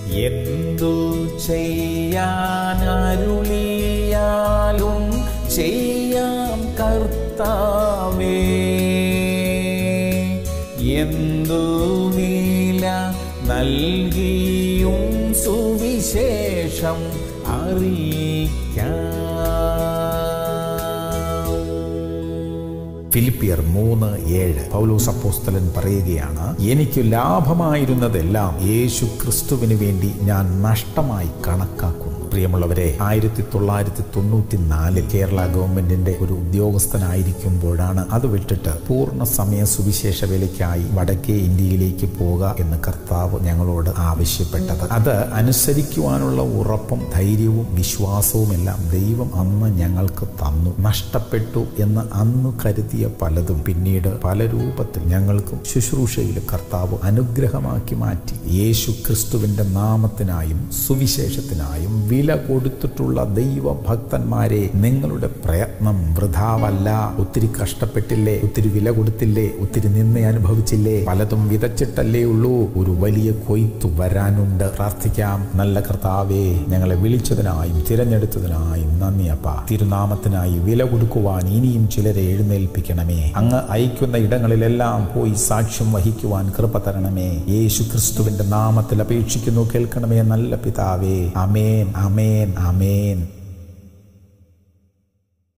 എന്തു ചെയ്യാൻ അരുളിയാലും ചെയ്യാം കർത്താവേ എന്തു വില നൽകിയും സുവിശേഷം അറിയിക്കാം ഫിലിപ്പിയർ മൂന്ന് ഏഴ് പൗലോസ് അപ്പോസ്തലൻ പറയുകയാണ് എനിക്ക് ലാഭമായിരുന്നതെല്ലാം യേശു ക്രിസ്തുവിന് വേണ്ടി ഞാൻ നഷ്ടമായി കണക്കാക്കുന്നു പ്രിയമുള്ളവരെ ആയിരത്തി തൊള്ളായിരത്തി തൊണ്ണൂറ്റി നാലിൽ കേരള ഗവൺമെന്റിന്റെ ഒരു ഉദ്യോഗസ്ഥനായിരിക്കുമ്പോഴാണ് അത് വിട്ടിട്ട് പൂർണ്ണ സമയ സുവിശേഷ വേലയ്ക്കായി വടക്കേ ഇന്ത്യയിലേക്ക് പോക എന്ന് കർത്താവ് ഞങ്ങളോട് ആവശ്യപ്പെട്ടത് അത് അനുസരിക്കുവാനുള്ള ഉറപ്പും ധൈര്യവും വിശ്വാസവും എല്ലാം ദൈവം അന്ന് ഞങ്ങൾക്ക് തന്നു നഷ്ടപ്പെട്ടു എന്ന് അന്ന് കരുതിയ പലതും പിന്നീട് പല രൂപത്തിൽ ഞങ്ങൾക്കും ശുശ്രൂഷയിൽ കർത്താവ് അനുഗ്രഹമാക്കി മാറ്റി യേശു ക്രിസ്തുവിന്റെ നാമത്തിനായും സുവിശേഷത്തിനായും വില കൊടുത്തിട്ടുള്ള ദൈവഭക്തന്മാരെ നിങ്ങളുടെ പ്രയത്നം വൃഥാവല്ല ഒത്തിരി കഷ്ടപ്പെട്ടില്ലേ ഒത്തിരി വില കൊടുത്തില്ലേ ഒത്തിരി നിന്ന അനുഭവിച്ചില്ലേ പലതും വിതച്ചിട്ടല്ലേ ഉള്ളൂ ഒരു വലിയ കൊയ്ത്തു വരാനുണ്ട് പ്രാർത്ഥിക്കാം നല്ല കർത്താവേ ഞങ്ങളെ വിളിച്ചതിനായും തിരഞ്ഞെടുത്തതിനായും നന്ദി അപ്പ തിരുനാമത്തിനായി വില കൊടുക്കുവാൻ ഇനിയും ചിലരെ എഴുന്നേൽപ്പിക്കണമേ അങ്ങ് അയക്കുന്ന ഇടങ്ങളിലെല്ലാം പോയി സാക്ഷ്യം വഹിക്കുവാൻ കൃപ തരണമേ യേശു ക്രിസ്തുവിന്റെ നാമത്തിൽ അപേക്ഷിക്കുന്നു കേൾക്കണമേ നല്ല പിതാവേ അമേൻ അമേൻ അമേൻ